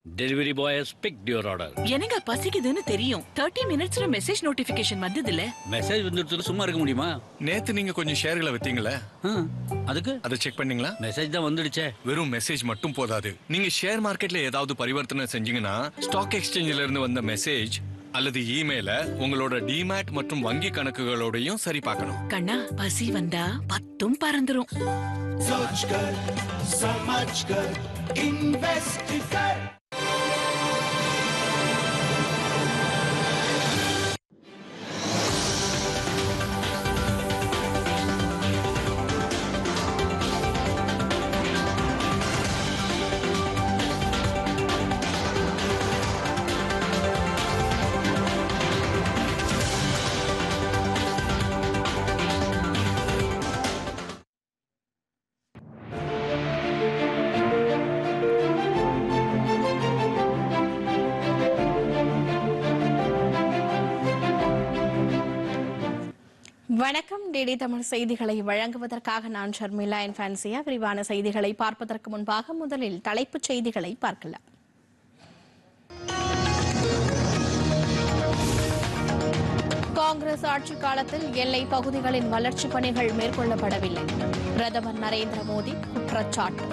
Delivery boy has picked your order எனக்கு பசிக்குதுன்னு தெரியும் தேர்ட்டி மினிட்ஸ்ல மெசேஜ் நோட்டிபிகேஷன் வந்ததுல மெசேஜ் வந்துட்டு சும்மா இருக்க முடியுமா நேத்து நீங்க கொஞ்சம் ஷேர்களை வித்தீங்களே ஆ, அதுக்கு அதை செக் பண்ணீங்களா மெசேஜ் தான் வந்துடுச்சே வெறும் மெசேஜ் மட்டும் போதாது நீங்க ஷேர் மார்க்கெட்ல ஏதாவது பரிவர்த்தனை செஞ்சீங்கன்னா ஸ்டாக் எக்ஸ்சேஞ்சில இருந்து வந்த மெசேஜ் அல்லது இமெயில உங்களோட டிமேட் மற்றும் வங்கி கணக்குகளோடையும் சரி பார்க்கணும் கண்ணா பசி வந்தா பத்தும் பறந்துரும் सोच कर समझ कर इन्वेस्ट कर வணக்கம் டிடி தமிழ் செய்திகளை வழங்குவதற்காக நான் ஷர்மிளா என் ஃபேன்சியா விரிவான செய்திகளை பார்ப்பதற்கு முன்பாக முதலில் தலைப்புச் செய்திகளை பார்க்கலாம் காங்கிரஸ் ஆட்சி காலத்தில் எல்லை பகுதிகளின் வளர்ச்சிப் பணிகள் மேற்கொள்ளப்படவில்லை பிரதமர் நரேந்திர மோடி குற்றச்சாட்டு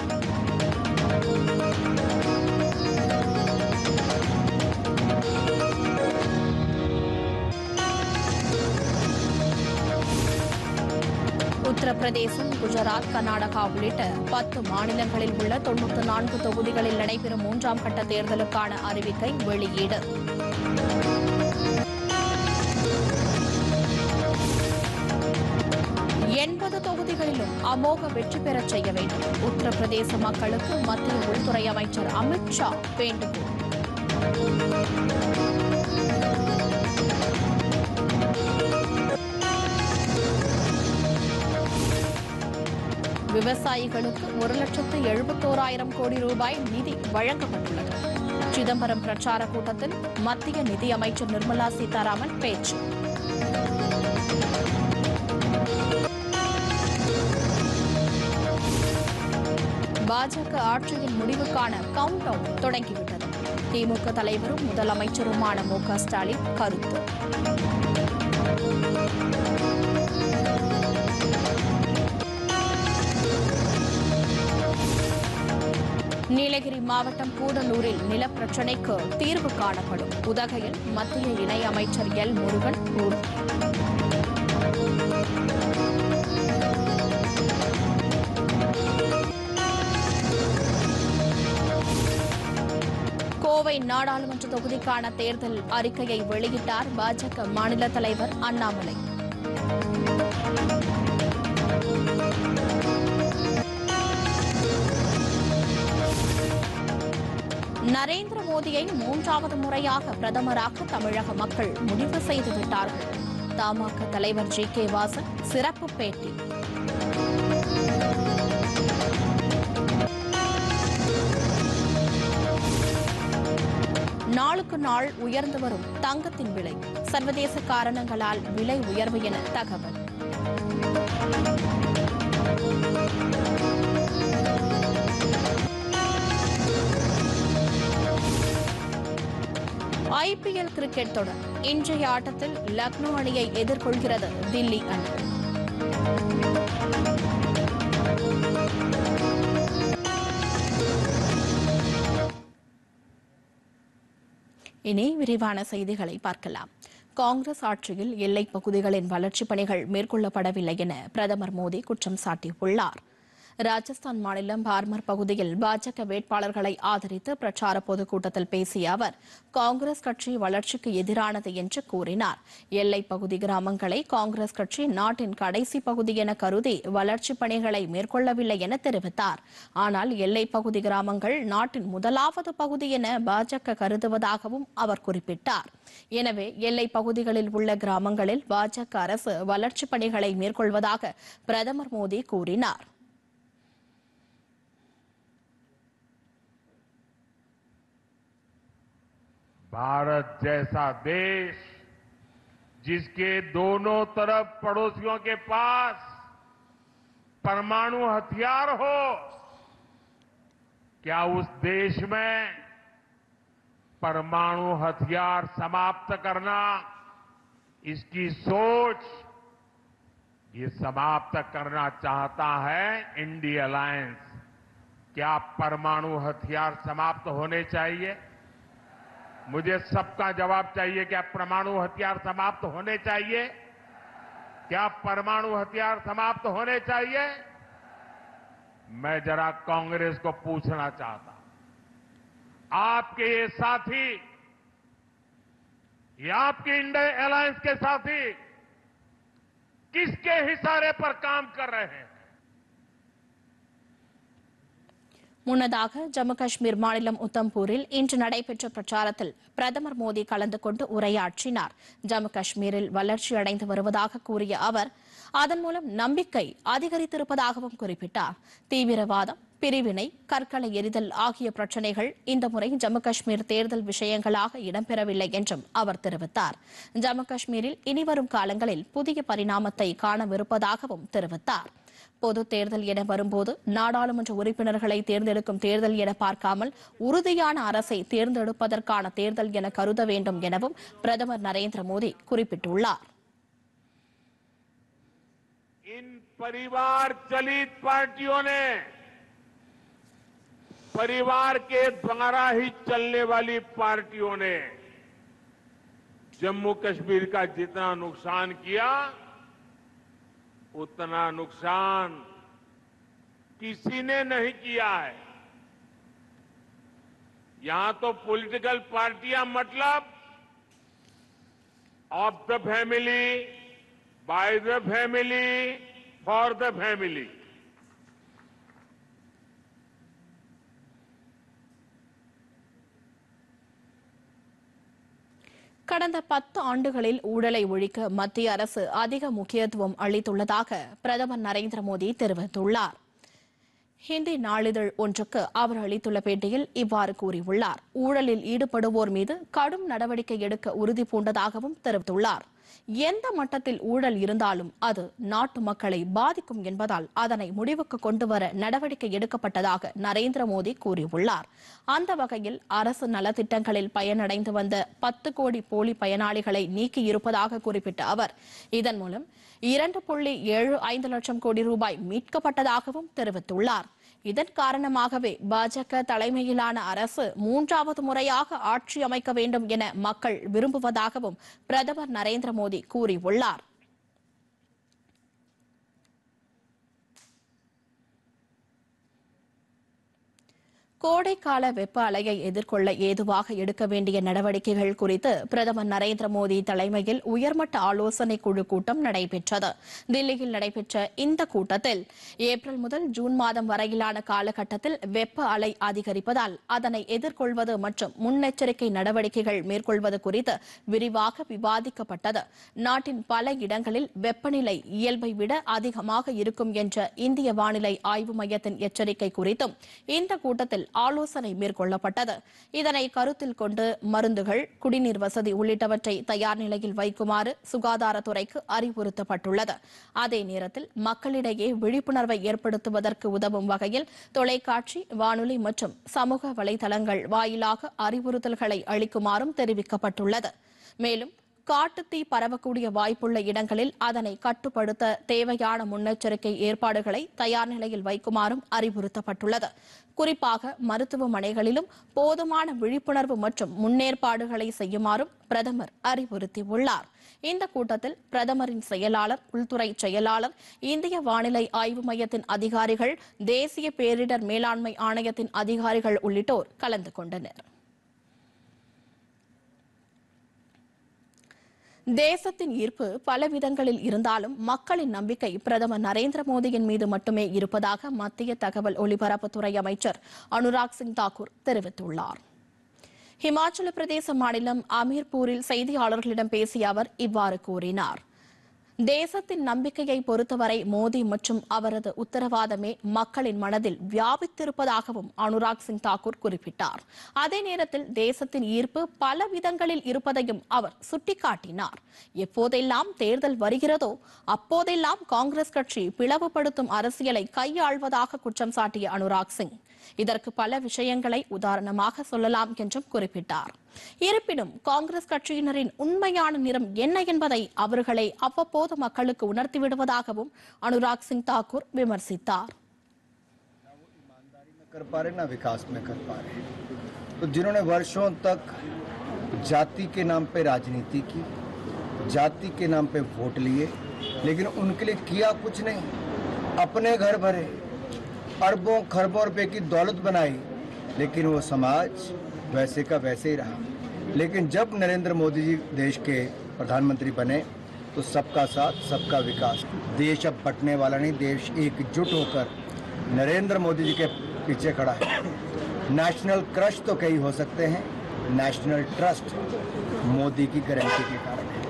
உத்தரப்பிரதேசம் குஜராத் கர்நாடகா உள்ளிட்ட பத்து மாநிலங்களில் உள்ள தொன்னூற்று நான்கு தொகுதிகளில் நடைபெறும் மூன்றாம் கட்ட தேர்தலுக்கான அறிவிக்கை வெளியீடு எண்பது தொகுதிகளிலும் அமோக வெற்றி பெறச் செய்ய வேண்டும் உத்தரப்பிரதேச மக்களுக்கு மத்திய உள்துறை அமைச்சர் அமித் ஷா வேண்டுகோள் விவசாயிகளுக்கு ஒரு லட்சத்து எழுபத்தோராயிரம் கோடி ரூபாய் நிதி வழங்கப்பட்டுள்ளது சிதம்பரம் பிரச்சார கூட்டத்தில் மத்திய நிதி அமைச்சர் நிர்மலா சீதாராமன் பேச்சு பாஜக ஆட்சியின் முடிவுக்கான கவுண்ட் டவுன் தொடங்கிவிட்டது திமுக தலைவரும் முதலமைச்சருமான மு க ஸ்டாலின் கருத்து நீலகிரி மாவட்டம் கூடலூரில் நிலப்பிரச்சினைக்கு தீர்வு காணப்படும் உதகையில் மத்திய இணை அமைச்சர் எல் முருகன் உறுதி கோவை நாடாளுமன்ற தொகுதிக்கான தேர்தல் அறிக்கையை வெளியிட்டார் பாஜக மாநில தலைவர் அண்ணாமலை நரேந்திர மோடியை மூன்றாவது முறையாக பிரதமராக்க தமிழக மக்கள் முடிவு செய்து விட்டார்கள் தமாக தலைவர் ஜி கே வாசன் சிறப்பு பேட்டி நாளுக்கு நாள் உயர்ந்து வரும் தங்கத்தின் விலை சர்வதேச காரணங்களால் விலை உயர்வு என தகவல் ஐபிஎல் கிரிக்கெட் தொடர் இன்றைய ஆட்டத்தில் லக்னோ அணியை எதிர்கொள்கிறது தில்லி அணி இனி விரிவான செய்திகளை பார்க்கலாம் காங்கிரஸ் ஆட்சியில் எல்லைப் பகுதிகளின் வளர்ச்சிப் பணிகள் மேற்கொள்ளப்படவில்லை என பிரதமர் மோடி குற்றம் சாட்டியுள்ளார் ராஜஸ்தான் மாநிலம் பார்மர் பகுதியில் பாஜக வேட்பாளர்களை ஆதரித்து பிரச்சார பொதுக்கூட்டத்தில் பேசிய அவர் காங்கிரஸ் கட்சி வளர்ச்சிக்கு எதிரானது என்று கூறினார் எல்லைப் பகுதி கிராமங்களை காங்கிரஸ் கட்சி நாட்டின் கடைசி பகுதி என கருதி வளர்ச்சிப் பணிகளை மேற்கொள்ளவில்லை என தெரிவித்தார் ஆனால் எல்லைப் பகுதி கிராமங்கள் நாட்டின் முதலாவது பகுதி என பாஜக கருதுவதாகவும் அவர் குறிப்பிட்டார் எனவே எல்லைப் பகுதிகளில் உள்ள கிராமங்களில் பாஜக அரசு வளர்ச்சிப் பணிகளை மேற்கொள்வதாக பிரதமர் மோடி கூறினார் भारत जैसा देश जिसके दोनों तरफ पड़ोसियों के पास परमाणु हथियार हो क्या उस देश में परमाणु हथियार समाप्त करना इसकी सोच ये समाप्त करना चाहता है इंडिया अलायंस क्या परमाणु हथियार समाप्त होने चाहिए मुझे सबका जवाब चाहिए क्या परमाणु हथियार समाप्त होने चाहिए क्या परमाणु हथियार समाप्त होने चाहिए मैं जरा कांग्रेस को पूछना चाहता हूं। आपके ये साथी ये आपके इंडिया अलायंस के साथी किसके इशारे पर काम कर रहे हैं முன்னதாக ஜம்மு காஷ்மீர் மாநிலம் உத்தம்பூரில் இன்று நடைபெற்ற பிரச்சாரத்தில் பிரதமர் மோடி கலந்து கொண்டு உரையாற்றினார் ஜம்மு காஷ்மீரில் வளர்ச்சி அடைந்து வருவதாக கூறிய அவர் அதன் மூலம் நம்பிக்கை அதிகரித்திருப்பதாகவும் குறிப்பிட்டார் தீவிரவாதம் பிரிவினை கற்களை எரிதல் ஆகிய பிரச்சினைகள் இந்த முறை ஜம்மு காஷ்மீர் தேர்தல் விஷயங்களாக இடம்பெறவில்லை என்றும் அவர் தெரிவித்தார் ஜம்மு காஷ்மீரில் இனிவரும் காலங்களில் புதிய பரிணாமத்தை காணவிருப்பதாகவும் தெரிவித்தார் பொது தேர்தல் என வரும்போது நாடாளுமன்ற உறுப்பினர்களை தேர்ந்தெடுக்கும் தேர்தல் என பார்க்காமல் உறுதியான அரசை தேர்ந்தெடுப்பதற்கான தேர்தல் என கருத வேண்டும் எனவும் பிரதமர் நரேந்திர மோடி குறிப்பிட்டுள்ளார் इन परिवार चलित पार्टियों ने परिवार के द्वारा ही चलने वाली पार्टियों ने जम्मू कश्मीर का जितना नुकसान किया उतना नुकसान किसी ने नहीं किया है यहां तो पॉलिटिकल पार्टियां मतलब of the family by the family for the family கடந்த பத்து ஆண்டுகளில் ஊழலை ஒழிக்க மத்திய அரசு அதிக முக்கியத்துவம் அளித்துள்ளதாக பிரதமர் நரேந்திர மோடி தெரிவித்துள்ளார் ஹிந்தி நாளிதழ் ஒன்றுக்கு அவர் அளித்துள்ள பேட்டியில் இவ்வாறு கூறியுள்ளார் ஊழலில் ஈடுபடுவோர் மீது கடும் நடவடிக்கை எடுக்க உறுதி பூண்டதாகவும் தெரிவித்துள்ளார் எந்த மட்டத்தில் ஊழல் இருந்தாலும் அது நாட்டு மக்களை பாதிக்கும் என்பதால் அதனை முடிவுக்கு கொண்டு வர நடவடிக்கை எடுக்கப்பட்டதாக நரேந்திர மோடி கூறியுள்ளார் அந்த வகையில் அரசு நலத்திட்டங்களில் பயனடைந்து வந்த பத்து கோடி போலி பயனாளிகளை நீக்கியிருப்பதாக குறிப்பிட்ட அவர் இதன் மூலம் இரண்டு புள்ளி ஏழு ஐந்து லட்சம் கோடி ரூபாய் மீட்கப்பட்டதாகவும் தெரிவித்துள்ளார் இதன் காரணமாகவே பாஜக தலைமையிலான அரசு மூன்றாவது முறையாக ஆட்சி அமைக்க வேண்டும் என மக்கள் விரும்புவதாகவும் பிரதமர் நரேந்திர மோடி கூறியுள்ளார் கோடைக்கால வெப்ப அலையை எதிர்கொள்ள ஏதுவாக எடுக்க வேண்டிய நடவடிக்கைகள் குறித்து பிரதமர் நரேந்திர மோடி தலைமையில் உயர்மட்ட ஆலோசனை குழு கூட்டம் நடைபெற்றது தில்லியில் நடைபெற்ற இந்த கூட்டத்தில் ஏப்ரல் முதல் ஜூன் மாதம் வரையிலான காலகட்டத்தில் வெப்ப அலை அதிகரிப்பதால் அதனை எதிர்கொள்வது மற்றும் முன்னெச்சரிக்கை நடவடிக்கைகள் மேற்கொள்வது குறித்து விரிவாக விவாதிக்கப்பட்டது நாட்டின் பல இடங்களில் வெப்பநிலை இயல்பை விட அதிகமாக இருக்கும் என்ற இந்திய வானிலை ஆய்வு மையத்தின் எச்சரிக்கை குறித்தும் இந்த கூட்டத்தில் ஆலோசனை மேற்கொள்ளப்பட்டது இதனை கருத்தில் கொண்டு மருந்துகள் குடிநீர் வசதி உள்ளிட்டவற்றை தயார் நிலையில் வைக்குமாறு சுகாதாரத்துறைக்கு அறிவுறுத்தப்பட்டுள்ளது அதே நேரத்தில் மக்களிடையே விழிப்புணர்வை ஏற்படுத்துவதற்கு உதவும் வகையில் தொலைக்காட்சி வானொலி மற்றும் சமூக வலைதளங்கள் வாயிலாக அறிவுறுத்தல்களை அளிக்குமாறும் தெரிவிக்கப்பட்டுள்ளது மேலும் காட்டுத்தீ பரவக்கூடிய வாய்ப்புள்ள இடங்களில் அதனை கட்டுப்படுத்த தேவையான முன்னெச்சரிக்கை ஏற்பாடுகளை தயார் நிலையில் வைக்குமாறும் அறிவுறுத்தப்பட்டுள்ளது குறிப்பாக மருத்துவமனைகளிலும் போதுமான விழிப்புணர்வு மற்றும் முன்னேற்பாடுகளை செய்யுமாறும் பிரதமர் அறிவுறுத்தியுள்ளார் இந்த கூட்டத்தில் பிரதமரின் செயலாளர் உள்துறை செயலாளர் இந்திய வானிலை ஆய்வு மையத்தின் அதிகாரிகள் தேசிய பேரிடர் மேலாண்மை ஆணையத்தின் அதிகாரிகள் உள்ளிட்டோர் கலந்து கொண்டனர் தேசத்தின் ஈர்ப்பு பல விதங்களில் இருந்தாலும் மக்களின் நம்பிக்கை பிரதமர் நரேந்திர மோடியின் மீது மட்டுமே இருப்பதாக மத்திய தகவல் ஒலிபரப்புத்துறை அமைச்சர் அனுராக் சிங் தாக்கூர் தெரிவித்துள்ளார் ஹிமாச்சல பிரதேச மாநிலம் அமீர்பூரில் செய்தியாளர்களிடம் பேசிய அவர் இவ்வாறு கூறினார் தேசத்தின் நம்பிக்கையை பொறுத்தவரை மோடி மற்றும் அவரது உத்தரவாதமே மக்களின் மனதில் வியாபித்திருப்பதாகவும் அனுராக் சிங் தாக்கூர் குறிப்பிட்டார் அதே நேரத்தில் தேசத்தின் ஈர்ப்பு பல விதங்களில் இருப்பதையும் அவர் சுட்டிக்காட்டினார் எப்போதெல்லாம் தேர்தல் வருகிறதோ அப்போதெல்லாம் காங்கிரஸ் கட்சி பிளவுபடுத்தும் அரசியலை கையாள்வதாக குற்றம் சாட்டிய அனுராக் சிங் இதற்கு பல விஷயங்களை உதாரணமாக சொல்லலாம் என்றும் குறிப்பிட்டார் இருப்பினும் காங்கிரஸ் கட்சியினரின் உண்மையான நிறம் என்ன என்பதை அவர்களை அவ்வப்போது மக்களுக்கு உணர்த்தி விடுவதாகவும் அனுராக் சிங் தாக்கூர் விமர்சித்தார் कर पा रहे ना विकास में कर पा रहे तो जिन्होंने वर्षों तक जाति के नाम पे राजनीति की जाति के नाम पे वोट लिए लेकिन उनके लिए किया कुछ नहीं अपने घर भरे अरबों खरबों रुपए की दौलत बनाई लेकिन वो समाज वैसे का वैसे ही रहा लेकिन जब नरेंद्र मोदी जी देश के प्रधानमंत्री बने तो सबका साथ सबका विकास देश अब बटने वाला नहीं देश एकजुट होकर नरेंद्र मोदी जी के पीछे खड़ा है नेशनल क्रश तो कई हो सकते हैं नेशनल ट्रस्ट मोदी की गारंटी के कारण है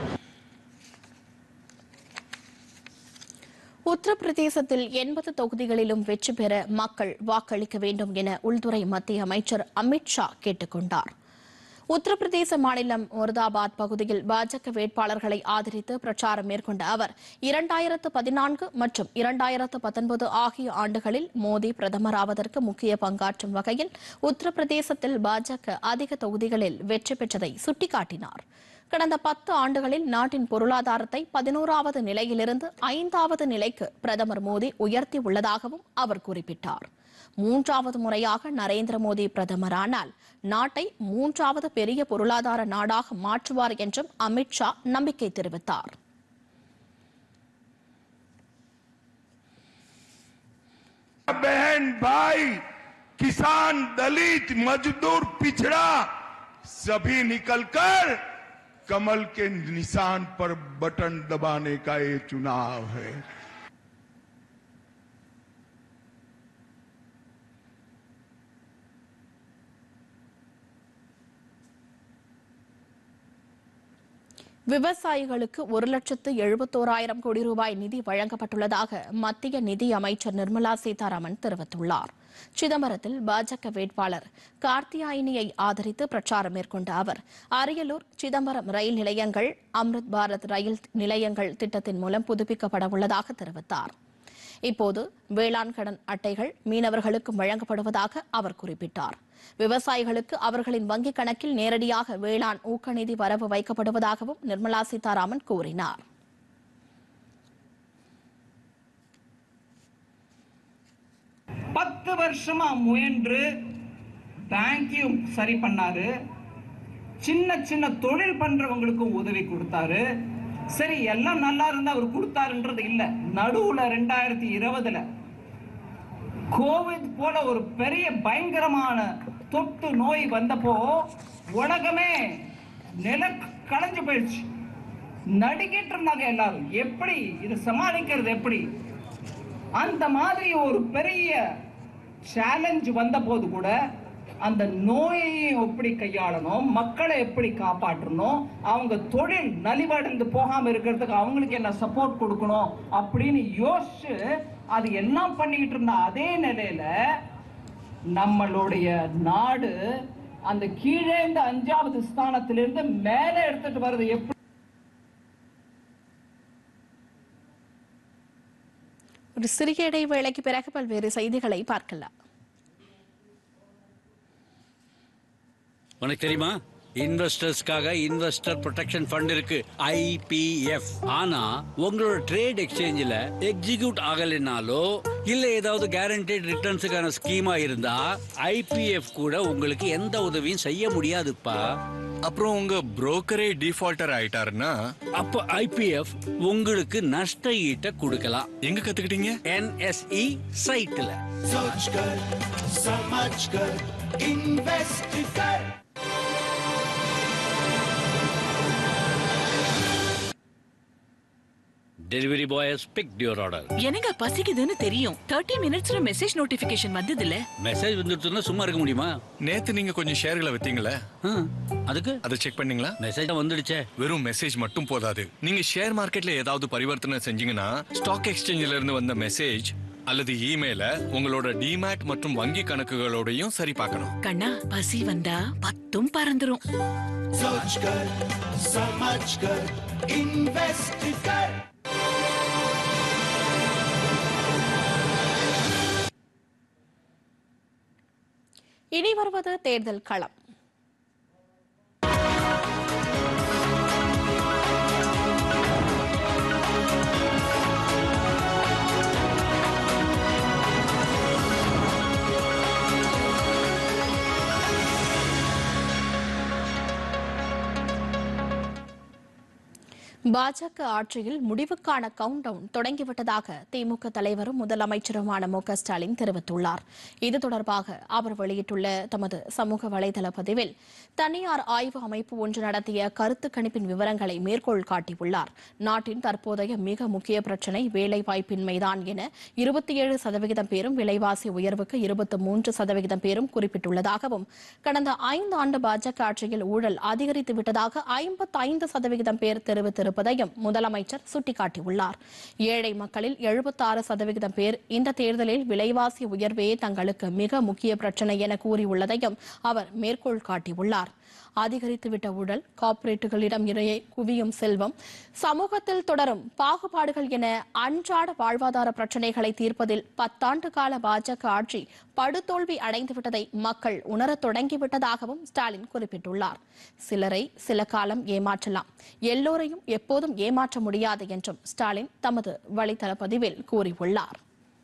உத்தரப்பிரதேசத்தில் எண்பது தொகுதிகளிலும் வெற்றி பெற மக்கள் வாக்களிக்க வேண்டும் என உள்துறை மத்திய அமைச்சர் அமித் ஷா கேட்டுக் கொண்டார் உத்தரப்பிரதேச மாநிலம் முர்தாபாத் பகுதியில் பாஜக வேட்பாளர்களை ஆதரித்து பிரச்சாரம் மேற்கொண்ட அவர் இரண்டாயிரத்து பதினான்கு மற்றும் இரண்டாயிரத்து பத்தொன்பது ஆகிய ஆண்டுகளில் மோடி பிரதமராவதற்கு முக்கிய பங்காற்றும் வகையில் உத்தரப்பிரதேசத்தில் பாஜக அதிக தொகுதிகளில் வெற்றி பெற்றதை சுட்டிக்காட்டினார் கடந்த பத்து ஆண்டுகளில் நாட்டின் பொருளாதாரத்தை பதினோராவது நிலையிலிருந்து ஐந்தாவது நிலைக்கு பிரதமர் மோடி உயர்த்தி உள்ளதாகவும் அவர் குறிப்பிட்டார் மூன்றாவது முறையாக நரேந்திர மோடி பிரதமரானால் நாட்டை மூன்றாவது பெரிய பொருளாதார நாடாக மாற்றுவார் என்றும் அமித் ஷா நம்பிக்கை தெரிவித்தார் बहन भाई किसान दलित मजदूर पिछड़ा सभी निकलकर कमल के निशान पर बटन दबाने का ये चुनाव है விவசாயிகளுக்கு ஒரு லட்சத்து எழுபத்தோராயிரம் கோடி ரூபாய் நிதி வழங்கப்பட்டுள்ளதாக மத்திய நிதி அமைச்சர் நிர்மலா சீதாராமன் தெரிவித்துள்ளார் சிதம்பரத்தில் பாஜக வேட்பாளர் கார்த்தியாயினியை ஆதரித்து பிரச்சாரம் மேற்கொண்ட அவர் அரியலூர் சிதம்பரம் ரயில் நிலையங்கள் அம்ருத் பாரத் ரயில் நிலையங்கள் திட்டத்தின் மூலம் புதுப்பிக்கப்பட உள்ளதாக தெரிவித்தார் இப்போது வேளாண் கடன் அட்டைகள் மீனவர்களுக்கும் வழங்கப்படுவதாக அவர் குறிப்பிட்டார் விவசாயிகளுக்கு அவர்களின் வங்கிக் கணக்கில் நேரடியாக வேளாண் ஊக்க நிதி வரவு வைக்கப்படுவதாகவும் நிர்மலா சீதாராமன் கூறினார் பத்து வருஷமா முயன்று பேங்கையும் சரி பண்ணாரு சின்ன சின்ன தொழில் பண்றவங்களுக்கும் உதவி கொடுத்தாரு சரி எல்லாம் நல்லா இருந்தா அவர் கொடுத்தாருன்றது இல்ல நடுவுல ரெண்டாயிரத்தி இருபதுல கோவிட் போல ஒரு பெரிய பயங்கரமான தொற்று நோய் வந்தப்போ உலகமே நில களைஞ்சு போயிடுச்சு நடுங்கிட்டு இருந்தாங்க எல்லாரும் எப்படி இதை சமாளிக்கிறது எப்படி அந்த மாதிரி ஒரு பெரிய சேலஞ்ச் வந்த போது கூட அந்த நோயையும் எப்படி கையாளணும் மக்களை எப்படி காப்பாற்றணும் அவங்க தொழில் நலிவடைந்து போகாம இருக்கிறதுக்கு அவங்களுக்கு என்ன சப்போர்ட் கொடுக்கணும் அப்படின்னு யோசிச்சு அது எல்லாம் பண்ணிக்கிட்டு இருந்த அதே நிலையில நம்மளுடைய நாடு அந்த கீழே இந்த அஞ்சாவது ஸ்தானத்திலிருந்து மேலே எடுத்துட்டு வர்றது எப்படி ஒரு சிறிய இடைவேளைக்கு பிறகு பல்வேறு செய்திகளை பார்க்கலாம் உனக்கு தெரியுமா இன்வெஸ்டர்ஸ்க்காக இன்வெஸ்டர் ப்ரொடெக்ஷன் ஃபண்ட் இருக்கு ஐபிஎஃப் ஆனா உங்களோட ட்ரேட் எக்ஸ்சேஞ்சில் எக்ஸிக்யூட் ஆகலைனாலோ இல்ல ஏதாவது கேரண்டட் ரிட்டர்ன்ஸுக்கான ஸ்கீமா இருந்தா ஐபிஎஃப் கூட உங்களுக்கு எந்த உதவியும் செய்ய முடியாதுப்பா அப்புறம் உங்க புரோக்கரே டிஃபால்டர் ஆயிட்டாருன்னா அப்போ ஐபிஎஃப் உங்களுக்கு நஷ்ட ஈட்ட கொடுக்கலாம் எங்க கத்துக்கிட்டீங்க என்எஸ்இ சைட்ல सोच कर समझ कर इन्वेस्ट कर delivery boy pick your order எனக்கு பசிக்குதுன்னு தெரியும் தேர்ட்டி மினிட்ஸ்ல மெசேஜ் நோட்டிபிகேஷன் வந்ததுல மெசேஜ் வந்துட்டுனா சும்மா இருக்க முடியுமா நேத்து நீங்க கொஞ்சம் ஷேர்களை வித்தீங்களே ஆ, அதுக்கு அதை செக் பண்ணீங்களா மெசேஜ் வந்துடுச்சே வெறும் மெசேஜ் மட்டும் போதாது நீங்க ஷேர் மார்க்கெட்ல ஏதாவது பரிவர்த்தனை செஞ்சீங்கன்னா ஸ்டாக் எக்ஸ்சேஞ்சில இருந்து வந்த மெசேஜ் அல்லது இமெயில உங்களோட டிமேட் மற்றும் வங்கி கணக்குகளோடையும் சரி பார்க்கணும் கண்ணா பசி வந்தா பத்தும் பறந்துரும் सोच कर समझ कर इन्वेस्ट कर இனி வருவது தேர்தல் களம் பாஜக ஆட்சியில் முடிவுக்கான கவுண்ட் டவுன் தொடங்கிவிட்டதாக திமுக தலைவரும் முதலமைச்சருமான மு க ஸ்டாலின் தெரிவித்துள்ளார் இது தொடர்பாக அவர் வெளியிட்டுள்ள தமது சமூக வலைதள பதிவில் தனியார் ஆய்வு அமைப்பு ஒன்று நடத்திய கருத்து கணிப்பின் விவரங்களை மேற்கோள் காட்டியுள்ளார் நாட்டின் தற்போதைய மிக முக்கிய பிரச்சினை வேலைவாய்ப்பின்மைதான் என இருபத்தி ஏழு சதவிகிதம் பேரும் விலைவாசி உயர்வுக்கு இருபத்தி மூன்று சதவிகிதம் பேரும் குறிப்பிட்டுள்ளதாகவும் கடந்த ஐந்து ஆண்டு பாஜக ஆட்சியில் ஊழல் அதிகரித்து விட்டதாக ஐம்பத்தைந்து சதவிகிதம் பேர் தெரிவித்திருப்பதையும் முதலமைச்சர் சுட்டிக்காட்டியுள்ளார் ஏழை மக்களில் எழுபத்தாறு சதவிகிதம் பேர் இந்த தேர்தலில் விலைவாசி உயர்வே தங்களுக்கு மிக முக்கிய பிரச்சினை என கூறியுள்ளதையும் அவர் மேற்கோள் காட்டியுள்ளார் அதிகரித்துவிட்ட ஊழல் கார்ப்பரேட்டுகளிடம் இடையே குவியும் செல்வம் சமூகத்தில் தொடரும் பாகுபாடுகள் என அன்றாட வாழ்வாதார பிரச்சினைகளை தீர்ப்பதில் பத்தாண்டு கால பாஜக ஆட்சி படுதோல்வி அடைந்துவிட்டதை மக்கள் உணரத் தொடங்கிவிட்டதாகவும் ஸ்டாலின் குறிப்பிட்டுள்ளார் சிலரை சில காலம் ஏமாற்றலாம் எல்லோரையும் எப்போதும் ஏமாற்ற முடியாது என்றும் ஸ்டாலின் தமது வலைதள பதிவில் கூறியுள்ளார்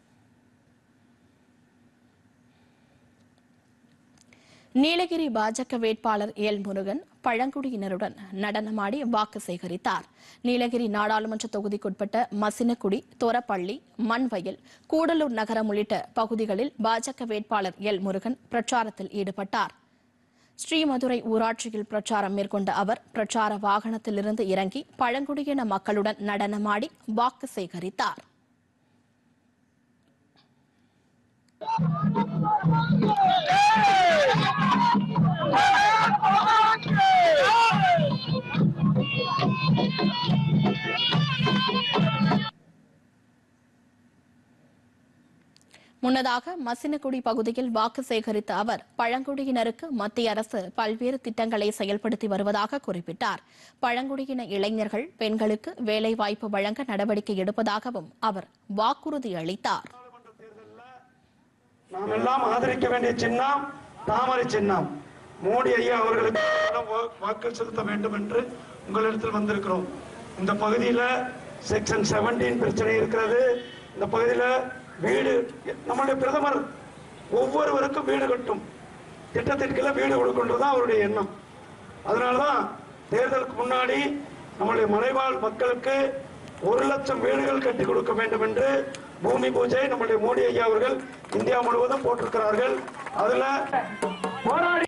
நீலகிரி பாஜக வேட்பாளர் எல் முருகன் பழங்குடியினருடன் நடனமாடி வாக்கு சேகரித்தார் நீலகிரி நாடாளுமன்ற தொகுதிக்குட்பட்ட மசினக்குடி தொரப்பள்ளி மண்வயல் கூடலூர் நகரம் உள்ளிட்ட பகுதிகளில் பாஜக வேட்பாளர் எல் முருகன் பிரச்சாரத்தில் ஈடுபட்டார் ஸ்ரீமதுரை ஊராட்சியில் பிரச்சாரம் மேற்கொண்ட அவர் பிரச்சார வாகனத்திலிருந்து இறங்கி பழங்குடியின மக்களுடன் நடனமாடி வாக்கு சேகரித்தார் முன்னதாக மசினகுடி பகுதியில் வாக்கு சேகரித்த அவர் பழங்குடியினருக்கு மத்திய அரசு பல்வேறு திட்டங்களை செயல்படுத்தி வருவதாக குறிப்பிட்டார் பழங்குடியின இளைஞர்கள் பெண்களுக்கு வேலைவாய்ப்பு வழங்க நடவடிக்கை எடுப்பதாகவும் அவர் வாக்குறுதி அளித்தார் நாம் எல்லாம் ஆதரிக்க வேண்டிய சின்னம் தாமரை சின்னம் மோடி ஐயா அவர்களுக்கு எல்லாம் வா- வாக்கு செலுத்த வேண்டும் என்று உங்களிடத்தில் வந்திருக்கிறோம் இந்த பகுதியில் செக்ஷன் 17 பிரச்சனை இருக்கிறது இந்த பகுதியில் வீடு நம்முடைய பிரதமர் ஒவ்வொருவருக்கும் வீடு கட்டும் திட்டத்திற்கெல்லாம் வீடு கொடுக்கின்றது அவருடைய எண்ணம் அதனாலதான் தேர்தலுக்கு முன்னாடி நம்முடைய மலைவாழ் மக்களுக்கு ஒரு லட்சம் வீடுகள் கட்டி கொடுக்க வேண்டும் என்று பூமி பூஜை நம்முடைய மோடி ஐயா அவர்கள் இந்தியா முழுவதும் போட்டிருக்கிறார்கள் அதுல போராடி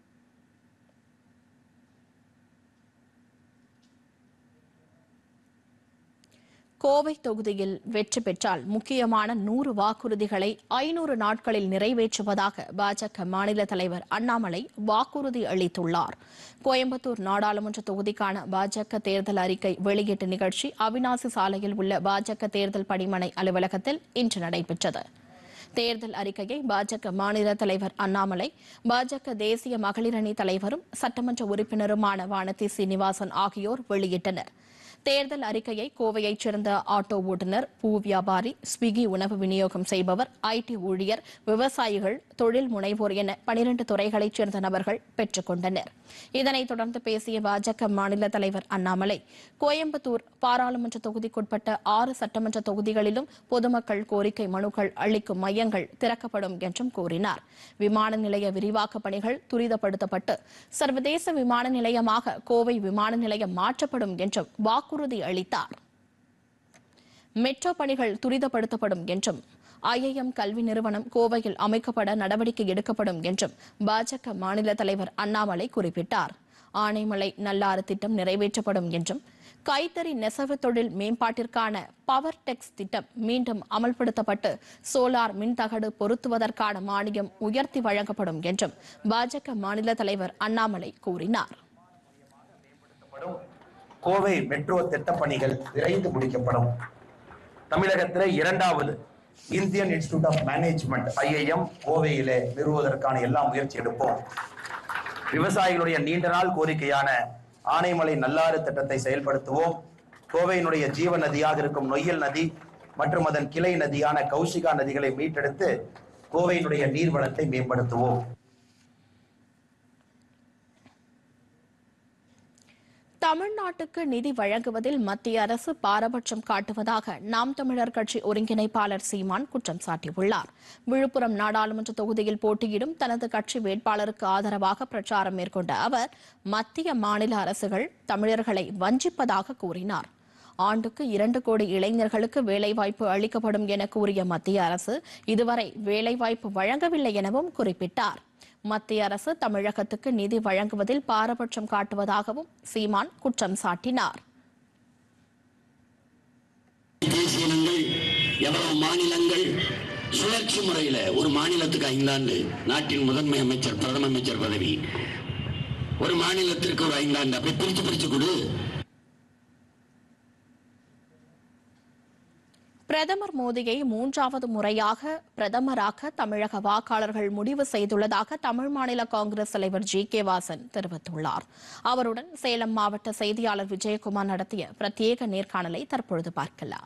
கோவை தொகுதியில் வெற்றி பெற்றால் முக்கியமான நூறு வாக்குறுதிகளை ஐநூறு நாட்களில் நிறைவேற்றுவதாக பாஜக மாநில தலைவர் அண்ணாமலை வாக்குறுதி அளித்துள்ளார் கோயம்புத்தூர் நாடாளுமன்ற தொகுதிக்கான பாஜக தேர்தல் அறிக்கை வெளியீட்டு நிகழ்ச்சி அவினாசி சாலையில் உள்ள பாஜக தேர்தல் பணிமனை அலுவலகத்தில் இன்று நடைபெற்றது தேர்தல் அறிக்கையை பாஜக மாநில தலைவர் அண்ணாமலை பாஜக தேசிய மகளிர் அணி தலைவரும் சட்டமன்ற உறுப்பினருமான வானதி சீனிவாசன் ஆகியோர் வெளியிட்டனர் தேர்தல் அறிக்கையை கோவையைச் சேர்ந்த ஆட்டோ ஓட்டுநர் பூ வியாபாரி ஸ்விக்கி உணவு விநியோகம் செய்பவர் ஐடி ஊழியர் விவசாயிகள் தொழில் முனைவோர் என பனிரண்டு துறைகளைச் சேர்ந்த நபர்கள் பெற்றுக் கொண்டனர் இதனைத் தொடர்ந்து பேசிய பாஜக மாநில தலைவர் அண்ணாமலை கோயம்புத்தூர் பாராளுமன்ற தொகுதிக்குட்பட்ட ஆறு சட்டமன்ற தொகுதிகளிலும் பொதுமக்கள் கோரிக்கை மனுக்கள் அளிக்கும் மையங்கள் திறக்கப்படும் என்றும் கூறினார் விமான நிலைய விரிவாக்க பணிகள் துரிதப்படுத்தப்பட்டு சர்வதேச விமான நிலையமாக கோவை விமான நிலையம் மாற்றப்படும் என்றும் வாக்குறுதி அளித்தார் மெட்ரோ பணிகள் துரிதப்படுத்தப்படும் என்றும் ஐஐஎம் கல்வி நிறுவனம் கோவையில் அமைக்கப்பட நடவடிக்கை எடுக்கப்படும் என்றும் பாஜக மாநில தலைவர் அண்ணாமலை குறிப்பிட்டார் ஆனைமலை நல்லாறு திட்டம் நிறைவேற்றப்படும் என்றும் கைத்தறி நெசவு தொழில் மேம்பாட்டிற்கான பவர் டெக்ஸ் திட்டம் மீண்டும் அமல்படுத்தப்பட்டு சோலார் மின்தகடு பொருத்துவதற்கான மானியம் உயர்த்தி வழங்கப்படும் என்றும் பாஜக மாநில தலைவர் அண்ணாமலை கூறினார் கோவை மெட்ரோ திட்டப் பணிகள் விரைந்து முடிக்கப்படும் தமிழகத்தில் இரண்டாவது Indian Institute of Management IIM கோவையிலே நிறுவுவதற்கான எல்லா முயற்சி எடுப்போம் விவசாயிகளுடைய நீண்ட நாள் கோரிக்கையான ஆனைமலை நல்லாறு திட்டத்தை செயல்படுத்துவோம் கோவையினுடைய ஜீவ நதியாக இருக்கும் நொய்யல் நதி மற்றும் அதன் கிளை நதியான கௌசிகா நதிகளை மீட்டெடுத்து கோவையினுடைய நீர்வளத்தை மேம்படுத்துவோம் தமிழ்நாட்டுக்கு நிதி வழங்குவதில் மத்திய அரசு பாரபட்சம் காட்டுவதாக நாம் தமிழர் கட்சி ஒருங்கிணைப்பாளர் சீமான் குற்றம் சாட்டியுள்ளார் விழுப்புரம் நாடாளுமன்ற தொகுதியில் போட்டியிடும் தனது கட்சி வேட்பாளருக்கு ஆதரவாக பிரச்சாரம் மேற்கொண்ட அவர் மத்திய மாநில அரசுகள் தமிழர்களை வஞ்சிப்பதாக கூறினார் ஆண்டுக்கு இரண்டு கோடி இளைஞர்களுக்கு வேலைவாய்ப்பு அளிக்கப்படும் என கூறிய மத்திய அரசு இதுவரை வேலைவாய்ப்பு வழங்கவில்லை எனவும் குறிப்பிட்டார் மத்திய அரசு தமிழகத்துக்கு நிதி வழங்குவதில் பாரபட்சம் காட்டுவதாகவும் சீமான் குற்றம் சாட்டினார் தேசிய இனங்கள் எவ்வளவு மாநிலங்கள் சுழற்சி முறையில ஒரு மாநிலத்துக்கு ஐந்தாண்டு நாட்டின் முதன்மை அமைச்சர் பிரதம அமைச்சர் பதவி ஒரு மாநிலத்திற்கு ஒரு ஐந்தாண்டு அப்படி பிரிச்சு பிரிச்சு கொடு பிரதமர் மோடியை மூன்றாவது முறையாக பிரதமராக்க தமிழக வாக்காளர்கள் முடிவு செய்துள்ளதாக தமிழ் மாநில காங்கிரஸ் தலைவர் ஜி கே வாசன் தெரிவித்துள்ளார் அவருடன் சேலம் மாவட்ட செய்தியாளர் விஜயகுமார் நடத்திய பிரத்யேக நேர்காணலை தற்பொழுது பார்க்கலாம்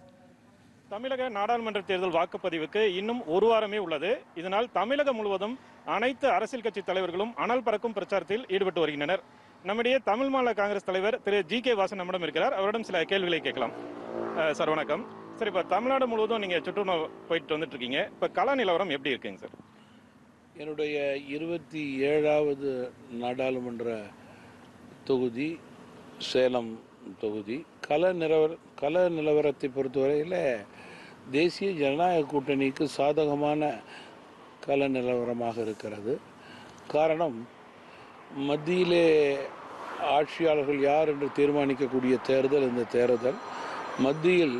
தமிழக நாடாளுமன்ற தேர்தல் வாக்குப்பதிவுக்கு இன்னும் ஒரு வாரமே உள்ளது இதனால் தமிழகம் முழுவதும் அனைத்து அரசியல் கட்சி தலைவர்களும் அனல் பறக்கும் பிரச்சாரத்தில் ஈடுபட்டு வருகின்றனர் நம்முடைய தமிழ் மாநில காங்கிரஸ் தலைவர் திரு ஜி கே வாசன் நம்மிடம் இருக்கிறார் அவரிடம் சில கேள்விகளை கேட்கலாம் அஹ், சார் வணக்கம் சார் இப்போ தமிழ்நாடு முழுவதும் நீங்க சுற்றுலா போயிட்டு வந்துட்டு இருக்கீங்க இப்போ கள நிலவரம் எப்படி இருக்குங்க சார் என்னுடைய இருபத்தி ஏழாவது நாடாளுமன்ற தொகுதி சேலம் தொகுதி கள நிலவர கள நிலவரத்தை பொறுத்தவரையில் தேசிய ஜனநாயக கூட்டணிக்கு சாதகமான கள நிலவரமாக இருக்கிறது காரணம் மத்தியிலே ஆட்சியாளர்கள் யார் என்று தீர்மானிக்கக்கூடிய தேர்தல் இந்த தேர்தல் மத்தியில்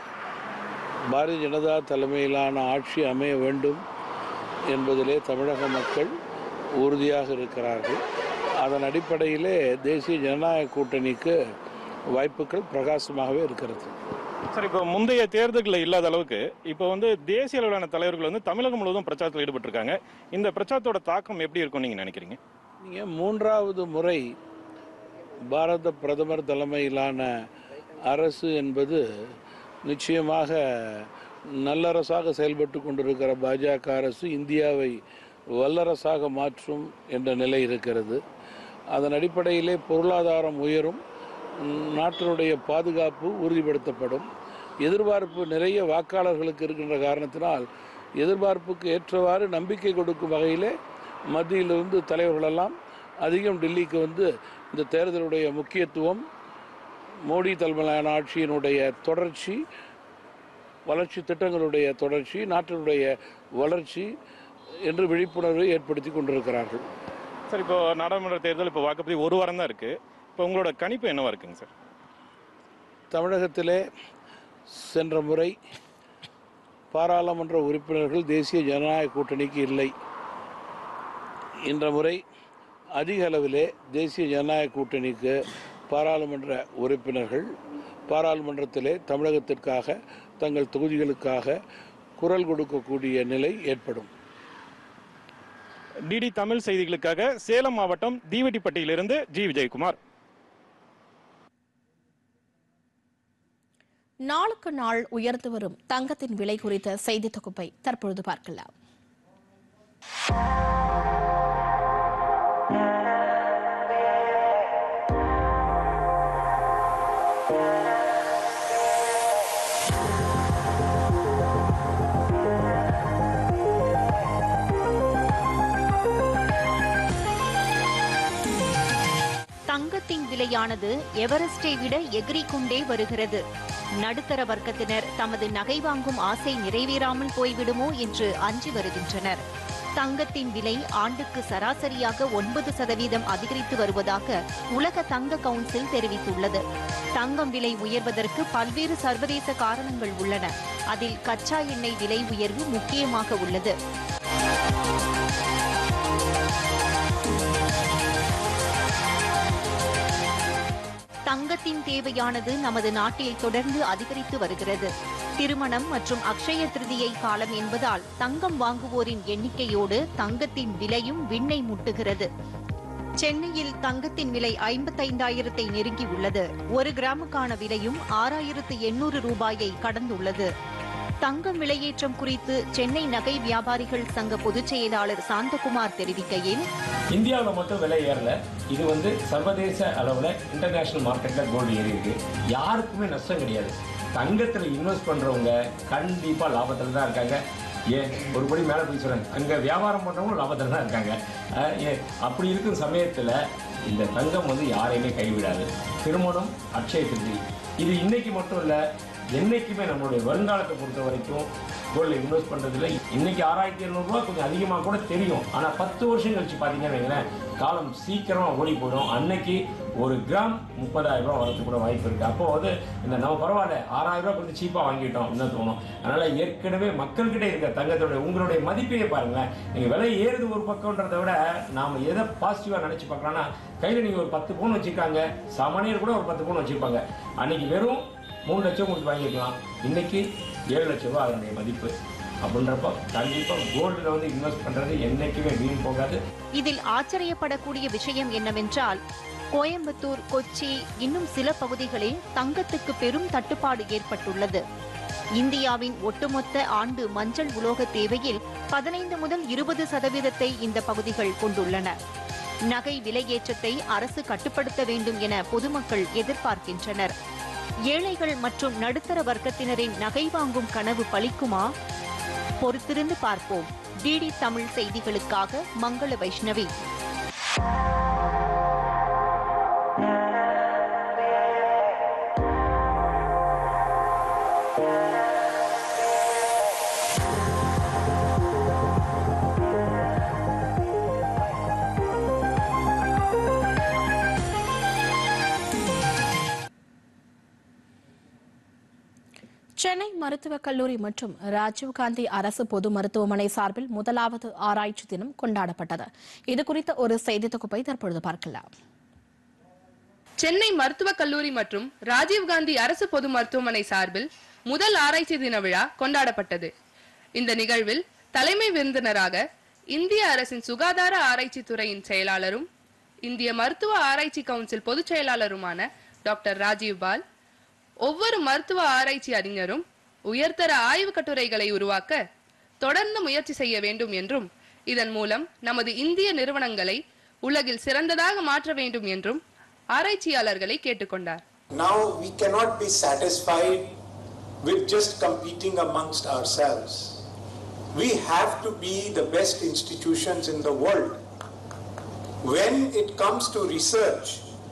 பாரதிய ஜனதா தலைமையிலான ஆட்சி அமைய வேண்டும் என்பதிலே தமிழக மக்கள் உறுதியாக இருக்கிறார்கள் அதன் அடிப்படையிலே தேசிய ஜனநாயக கூட்டணிக்கு வாய்ப்புகள் பிரகாசமாகவே இருக்கிறது சார் இப்போ முந்தைய தேர்தல்களில் இல்லாத அளவுக்கு இப்போ வந்து தேசிய அளவிலான தலைவர்கள் வந்து தமிழகம் முழுவதும் பிரச்சாரத்தில் ஈடுபட்டிருக்காங்க இந்த பிரச்சாரத்தோட தாக்கம் எப்படி இருக்கும் நீங்க நினைக்கிறீங்க நீங்கள் மூன்றாவது முறை பாரத பிரதமர் தலைமையிலான அரசு என்பது நிச்சயமாக நல்லரசாக செயல்பட்டு கொண்டிருக்கிற பாஜக அரசு இந்தியாவை வல்லரசாக மாற்றும் என்ற நிலை இருக்கிறது அதன் அடிப்படையிலே பொருளாதாரம் உயரும் ம், நாட்டினுடைய பாதுகாப்பு உறுதிப்படுத்தப்படும் எதிர்பார்ப்பு நிறைய வாக்காளர்களுக்கு இருக்கின்ற காரணத்தினால் எதிர்பார்ப்புக்கு ஏற்றவாறு நம்பிக்கை கொடுக்கும் வகையிலே மத்தியிலிருந்து தலைவர்களெல்லாம் அதிகம் டெல்லிக்கு வந்து இந்த தேர்தலுடைய முக்கியத்துவம் மோடி தலைமையிலான ஆட்சியினுடைய தொடர்ச்சி வளர்ச்சி திட்டங்களுடைய தொடர்ச்சி நாட்டினுடைய வளர்ச்சி என்று விழிப்புணர்வை ஏற்படுத்தி கொண்டிருக்கிறார்கள் சார் இப்போ நாடாளுமன்ற தேர்தல் இப்போ வாக்குப்பதிவு ஒரு வாரம் தான் இருக்கு இப்போ உங்களோட கணிப்பு என்னவா இருக்குங்க சார் தமிழகத்திலே சென்ற முறை பாராளுமன்ற உறுப்பினர்கள் தேசிய ஜனநாயக கூட்டணிக்கு இல்லை இந்த முறை அதிக அளவிலே தேசிய ஜனநாயக கூட்டணிக்கு பாராளுமன்ற உறுப்பினர்கள் பாராளுமன்றத்திலே தமிழகத்திற்காக தங்கள் தொகுதிகளுக்காக குரல் கொடுக்கக்கூடிய நிலை ஏற்படும் டிடி தமிழ் செய்திகளுக்காக சேலம் மாவட்டம் தீவட்டிப்பட்டியிலிருந்து ஜி விஜயகுமார் நாளுக்கு நாள் உயர்ந்து வரும் தங்கத்தின் விலை குறித்த செய்தி தொகுப்பை தற்பொழுது பார்க்கலாம் தங்கத்தின் விலையானது எவரெஸ்டை விட எகிரிக் கொண்டே வருகிறது நடுத்தர வர்க்கத்தினர் தமது நகை வாங்கும் ஆசை நிறைவேறாமல் போய்விடுமோ என்று அஞ்சி வருகின்றனர் தங்கத்தின் விலை ஆண்டுக்கு சராசரியாக ஒன்பது சதவீதம் அதிகரித்து வருவதாக உலக தங்க கவுன்சில் தெரிவித்துள்ளது தங்கம் விலை உயர்வதற்கு பல்வேறு சர்வதேச காரணங்கள் உள்ளன அதில் கச்சா எண்ணெய் விலை உயர்வு முக்கியமாக உள்ளது தங்கத்தின் தேவையானது நமது நாட்டில் தொடர்ந்து அதிகரித்து வருகிறது திருமணம் மற்றும் அக்ஷய திருதியை காலம் என்பதால் தங்கம் வாங்குவோரின் எண்ணிக்கையோடு தங்கத்தின் விலையும் விண்ணை முட்டுகிறது சென்னையில் தங்கத்தின் விலை ஐம்பத்தைந்தாயிரத்தை நெருங்கி உள்ளது ஒரு கிராமுக்கான விலையும் ஆறாயிரத்து எண்ணூறு ரூபாயை கடந்துள்ளது தங்கம் விலையேற்றம் குறித்து சென்னை நகை வியாபாரிகள் சங்க பொதுச் செயலாளர் சாந்தகுமார் தெரிவிக்கையில் இந்தியாவில் மட்டும் விலை ஏறல இது வந்து சர்வதேச அளவில் இன்டர்நேஷனல் மார்க்கெட்டில் கோல்டு ஏறி இருக்கு யாருக்குமே நஷ்டம் கிடையாது தங்கத்தில் இன்வெஸ்ட் பண்ணுறவங்க கண்டிப்பாக லாபத்தில் தான் இருக்காங்க ஏன் ஒரு படி மேலே போய் சொல்கிறாங்க அங்கே வியாபாரம் பண்ணுறவங்க லாபத்தில் தான் இருக்காங்க அஹ் ஏன் அப்படி இருக்கும் சமயத்தில் இந்த தங்கம் வந்து யாரையுமே கைவிடாது திருமணம் அட்சய திருதி இது இன்னைக்கு மட்டும் இல்லை என்னைக்குமே நம்மளுடைய வருங்காலத்தை பொறுத்த வரைக்கும் கோல்டில் இன்வெஸ்ட் பண்ணுறதுல இன்னைக்கு ஆறாயிரத்தி எழுநூறுவா கொஞ்சம் அதிகமாக கூட தெரியும் ஆனால் பத்து வருஷம் கழிச்சு பார்த்தீங்கன்னு வைங்களேன் காலம் சீக்கிரமாக ஓடி போயிடும் அன்னைக்கு ஒரு கிராம் முப்பதாயிரம் ரூபா வரதுக்கு கூட வாய்ப்பு இருக்குது அப்போ வந்து இந்த நம்ம பரவாயில்ல ஆறாயிரம் ரூபா கொஞ்சம் சீப்பாக வாங்கிட்டோம் அப்படின்னு தோணும் அதனால் ஏற்கனவே மக்கள்கிட்ட இருக்க தங்கத்தோட உங்களுடைய மதிப்பையே பாருங்களேன் நீங்கள் விலை ஏறுது ஒரு பக்கம்ன்றதை விட நாம் எதை பாசிட்டிவாக நினச்சி பார்க்கலாம்னா கையில் நீங்கள் ஒரு பத்து பவுன் வச்சுருக்காங்க சாமானியர் கூட ஒரு பத்து பவுன் வச்சுருப்பாங்க அன்னைக்கு வெறும் மூணு லட்சம் கொடுத்து வாங்கிக்கலாம் இன்னைக்கு ஏழு லட்சம் ரூபா அதனுடைய மதிப்பு அப்படின்றப்போ கண்டிப்பாக கோல்டில் வந்து இன்வெஸ்ட் பண்ணுறது என்றைக்குமே வீண் போகாது இதில் ஆச்சரியப்படக்கூடிய விஷயம் என்னவென்றால் கோயம்புத்தூர் கொச்சி இன்னும் சில பகுதிகளில் தங்கத்துக்கு பெரும் தட்டுப்பாடு ஏற்பட்டுள்ளது இந்தியாவின் ஒட்டுமொத்த ஆண்டு மஞ்சள் உலோக தேவையில் பதினைந்து முதல் இருபது சதவீதத்தை இந்த பகுதிகள் கொண்டுள்ளன நகை விலையேற்றத்தை அரசு கட்டுப்படுத்த வேண்டும் என பொதுமக்கள் எதிர்பார்க்கின்றனர் ஏழைகள் மற்றும் நடுத்தர வர்க்கத்தினரின் நகை வாங்கும் கனவு பலிக்குமா பொறுத்திருந்து பார்ப்போம் டிடி தமிழ் செய்திகளுக்காக மங்கள வைஷ்ணவி சென்னை மருத்துவக் கல்லூரி மற்றும் ராஜீவ்காந்தி அரசு பொது மருத்துவமனை சார்பில் முதலாவது ஆராய்ச்சி தினம் கொண்டாடப்பட்டது இது குறித்த ஒரு செய்தி தொகுப்பை தற்பொழுது பார்க்கலாம் சென்னை மருத்துவக் கல்லூரி மற்றும் ராஜீவ்காந்தி அரசு பொது மருத்துவமனை சார்பில் முதல் ஆராய்ச்சி தின விழா கொண்டாடப்பட்டது இந்த நிகழ்வில் தலைமை விருந்தினராக இந்திய அரசின் சுகாதார ஆராய்ச்சி துறையின் செயலாளரும் இந்திய மருத்துவ ஆராய்ச்சி கவுன்சில் பொதுச் செயலாளருமான டாக்டர் ராஜீவ் பால் ஒவ்வொரு மருத்துவ ஆராய்ச்சி அறிஞரும் உயர்தர ஆய்வு கட்டுரைகளை உருவாக்க தொடர்ந்து முயற்சி செய்ய வேண்டும் என்றும் இதன் மூலம் நமது இந்திய நிறுவனங்களை உலகில் சிறந்ததாக மாற்ற வேண்டும் என்றும் ஆராய்ச்சியாளர்களை கேட்டுக்கொண்டார் Now we cannot be satisfied with just competing amongst ourselves. We have to be the best institutions in the world. When it comes to research,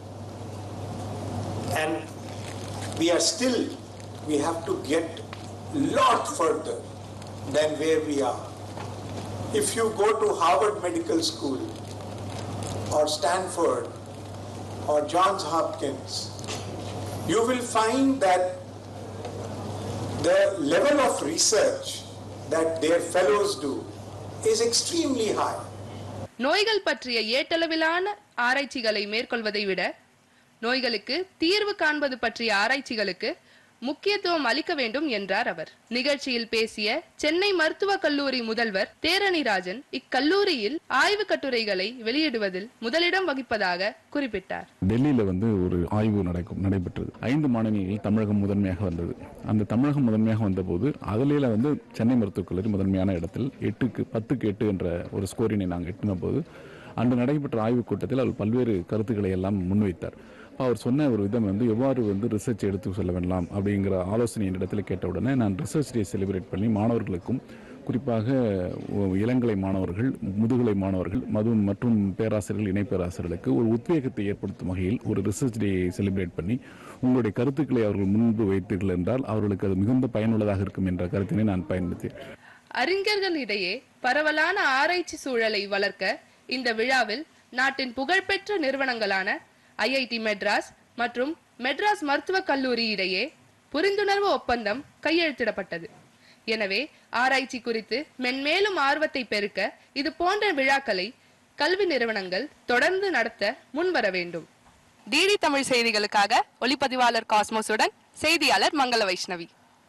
and we are still, we have to get lot further than where we are. If you go to Harvard Medical School or Stanford or Johns Hopkins, you will find that the level of research that their fellows do is extremely high. நோய்கள் பற்றிய ஏட்டளவிலான ஆராய்ச்சிகளை மேற்கொள்வதை விட நோய்களுக்கு தீர்வு காண்பது பற்றிய ஆராய்ச்சிகளுக்கு முக்கியத்துவம் அளிக்க வேண்டும் என்றார் அவர் நிகழ்ச்சியில் பேசிய சென்னை மருத்துவக் கல்லூரி முதல்வர் தேரணிராஜன் இக்கல்லூரியில் ஆய்வு கட்டுரைகளை வெளியிடுவதில் முதலிடம் வகிப்பதாக குறிப்பிட்டார் டெல்லியில் வந்து ஒரு ஆய்வு நடக்கும் நடைபெற்றது ஐந்து மாநிலங்களில் தமிழகம் முதன்மையாக வந்தது அந்த தமிழகம் முதன்மையாக வந்தபோது அதிலேல வந்து சென்னை மருத்துவக் கல்லூரி முதன்மையான இடத்தில் எட்டுக்கு பத்துக்கு எட்டு என்ற ஒரு ஸ்கோரினை நாங்கள் எட்டின போது அன்று நடைபெற்ற ஆய்வுக் கூட்டத்தில் அவர் பல்வேறு கருத்துக்களை எல்லாம் முன்வைத்தார் அப்ப அவர் சொன்ன ஒரு விதம் வந்து எவ்வாறு வந்து ரிசர்ச் எடுத்து செல்ல வேண்டாம் அப்படிங்கிற ஆலோசனை என்னிடத்தில் கேட்ட உடனே நான் ரிசர்ச் டே செலிப்ரேட் பண்ணி மாணவர்களுக்கும் குறிப்பாக உ- இளங்கலை மாணவர்கள் முதுகலை மாணவர்கள் மது மற்றும் பேராசிரியர்கள் இணை பேராசிரியர்களுக்கு ஒரு உத்வேகத்தை ஏற்படுத்தும் வகையில் ஒரு ரிசர்ச் டே செலிப்ரேட் பண்ணி உங்களுடைய கருத்துக்களை அவர்கள் முன்பு வைத்தீர்கள் என்றால் அவர்களுக்கு அது மிகுந்த பயனுள்ளதாக இருக்கும் என்ற கருத்தினை நான் பயன்படுத்தேன் அறிஞர்களிடையே பரவலான ஆராய்ச்சி சூழலை வளர்க்க இந்த விழாவில் நாட்டின் புகழ்பெற்ற நிறுவனங்களான ஐஐடி மெட்ராஸ் மற்றும் மெட்ராஸ் மருத்துவக் கல்லூரி இடையே புரிந்துணர்வு ஒப்பந்தம் கையெழுத்திடப்பட்டது எனவே ஆராய்ச்சி குறித்து மென்மேலும் ஆர்வத்தை பெருக்க இது போன்ற விழாக்களை கல்வி நிறுவனங்கள் தொடர்ந்து நடத்த முன்வர வேண்டும் டிடி தமிழ் செய்திகளுக்காக ஒளிப்பதிவாளர் காஸ்மோஸுடன் செய்தியாளர் மங்கள வைஷ்ணவி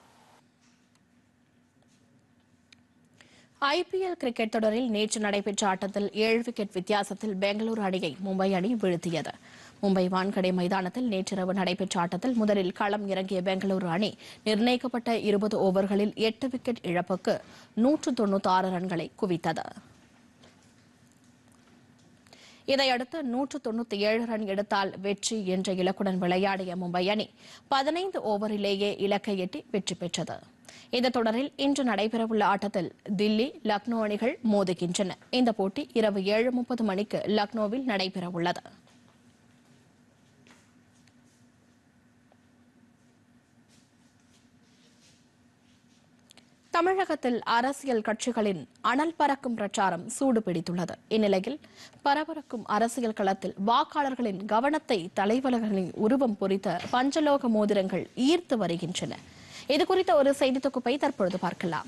ஐபிஎல் கிரிக்கெட் தொடரில் நேற்று நடைபெற்ற ஆட்டத்தில் ஏழு விக்கெட் வித்தியாசத்தில் பெங்களூரு அணியை மும்பை அணி வீழ்த்தியது மும்பை வான்கடை மைதானத்தில் நேற்றிரவு நடைபெற்ற ஆட்டத்தில் முதலில் களம் இறங்கிய பெங்களூரு அணி நிர்ணயிக்கப்பட்ட இருபது ஓவர்களில் எட்டு விக்கெட் இழப்புக்கு நூற்று தொண்ணூத்தி ஆறு ரன்களை குவித்தது இதையடுத்து நூற்று தொண்ணூத்தி ஏழு ரன் எடுத்தால் வெற்றி என்ற இலக்குடன் விளையாடிய மும்பை அணி பதினைந்து ஓவரிலேயே இலக்கை எட்டி வெற்றி பெற்றது இந்த தொடரில் இன்று நடைபெறவுள்ள ஆட்டத்தில் தில்லி லக்னோ அணிகள் மோதுகின்றன இந்த போட்டி இரவு ஏழு முப்பது மணிக்கு லக்னோவில் நடைபெறவுள்ளது தமிழகத்தில் அரசியல் கட்சிகளின் அனல் பறக்கும் பிரச்சாரம் சூடு பிடித்துள்ளது இந்நிலையில் பரபரக்கும் அரசியல் களத்தில் வாக்காளர்களின் கவனத்தை தலைவர்களின் உருவம் பொறித்த பஞ்சலோக மோதிரங்கள் ஈர்த்து வருகின்றன இது குறித்த ஒரு செய்தி தொகுப்பை தற்பொழுது பார்க்கலாம்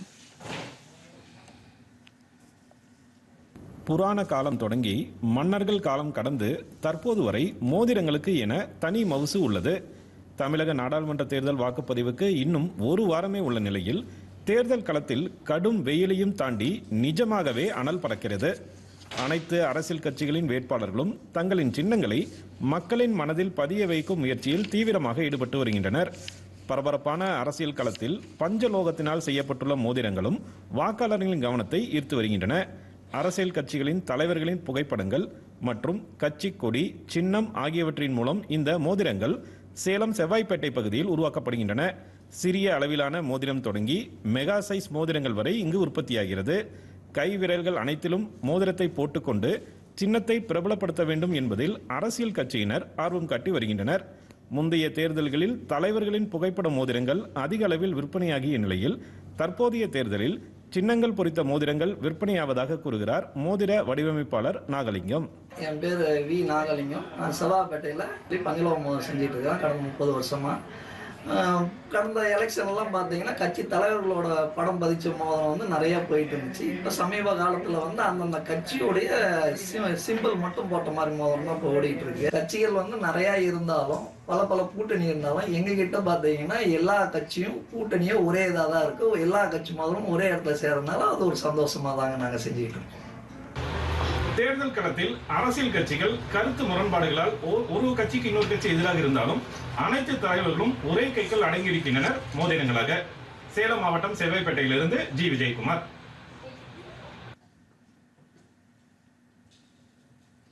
புராண காலம் தொடங்கி மன்னர்கள் காலம் கடந்து தற்போது வரை மோதிரங்களுக்கு என தனி மவுசு உள்ளது தமிழக நாடாளுமன்ற தேர்தல் வாக்குப்பதிவுக்கு இன்னும் ஒரு வாரமே உள்ள நிலையில் தேர்தல் களத்தில் கடும் வெயிலையும் தாண்டி நிஜமாகவே அனல் பறக்கிறது அனைத்து அரசியல் கட்சிகளின் வேட்பாளர்களும் தங்களின் சின்னங்களை மக்களின் மனதில் பதிய வைக்கும் முயற்சியில் தீவிரமாக ஈடுபட்டு வருகின்றனர் பரபரப்பான அரசியல் களத்தில் பஞ்சலோகத்தினால் செய்யப்பட்டுள்ள மோதிரங்களும் வாக்காளர்களின் கவனத்தை ஈர்த்து வருகின்றன அரசியல் கட்சிகளின் தலைவர்களின் புகைப்படங்கள் மற்றும் கட்சி கொடி சின்னம் ஆகியவற்றின் மூலம் இந்த மோதிரங்கள் சேலம் செவ்வாய்ப்பேட்டை பகுதியில் உருவாக்கப்படுகின்றன சிறிய அளவிலான மோதிரம் தொடங்கி மெகா சைஸ் மோதிரங்கள் வரை இங்கு உற்பத்தியாகிறது கை விரல்கள் அனைத்திலும் மோதிரத்தை போட்டுக்கொண்டு சின்னத்தை பிரபலப்படுத்த வேண்டும் என்பதில் அரசியல் கட்சியினர் ஆர்வம் காட்டி வருகின்றனர் முந்தைய தேர்தல்களில் தலைவர்களின் புகைப்பட மோதிரங்கள் அதிக அளவில் விற்பனையாகிய நிலையில் தற்போதைய தேர்தலில் சின்னங்கள் பொறித்த மோதிரங்கள் விற்பனையாவதாக கூறுகிறார் மோதிர வடிவமைப்பாளர் நாகலிங்கம் என் பேர் வி நாகலிங்கம் நான் செவ்வாப்பேட்டையில் பஞ்சலோகம் செஞ்சுட்டு இருக்கேன் கடந்த முப்பது வருஷமா ஆஹ் கடந்த எலெக்ஷன்லாம் பார்த்தீங்கன்னா கட்சி தலைவர்களோட படம் பதிச்ச மோதிரம் வந்து நிறைய போயிட்டு இருந்துச்சு இப்போ சமீப காலத்தில் வந்து அந்தந்த கட்சியுடைய சிம்பிள் மட்டும் போட்ட மாதிரி மோதிரம் தான் இப்போ ஓடிட்டு இருக்கு கட்சிகள் வந்து நிறைய இருந்தாலும் பல பல கூட்டணி இருந்தாலும் எங்க கிட்ட பார்த்தீங்கன்னா எல்லா கட்சியும் கூட்டணியும் ஒரே இதாக தான் இருக்கு எல்லா கட்சி மோதிரமும் ஒரே இடத்துல சேர்றதுனால அது ஒரு சந்தோஷமா தாங்க நாங்கள் செஞ்சுக்கிட்டு இருக்கோம் தேர்தல் களத்தில் அரசியல் கட்சிகள் கருத்து முரண்பாடுகளால் ஓ- ஒரு கட்சிக்கு இன்னொரு கட்சி எதிராக இருந்தாலும் அனைத்து தலைவர்களும் ஒரே கைக்குள் அடங்கியிருக்கின்றனர் மோதிரங்களாக சேலம் மாவட்டம் செவ்வாய்ப்பேட்டையிலிருந்து ஜி விஜயகுமார்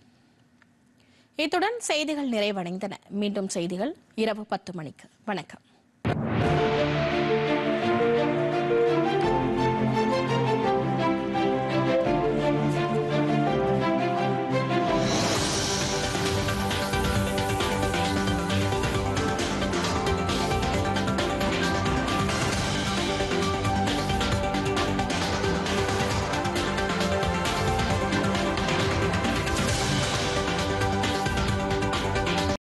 இத்துடன் செய்திகள் நிறைவடைந்தன மீண்டும் செய்திகள் இரவு பத்து மணிக்கு வணக்கம்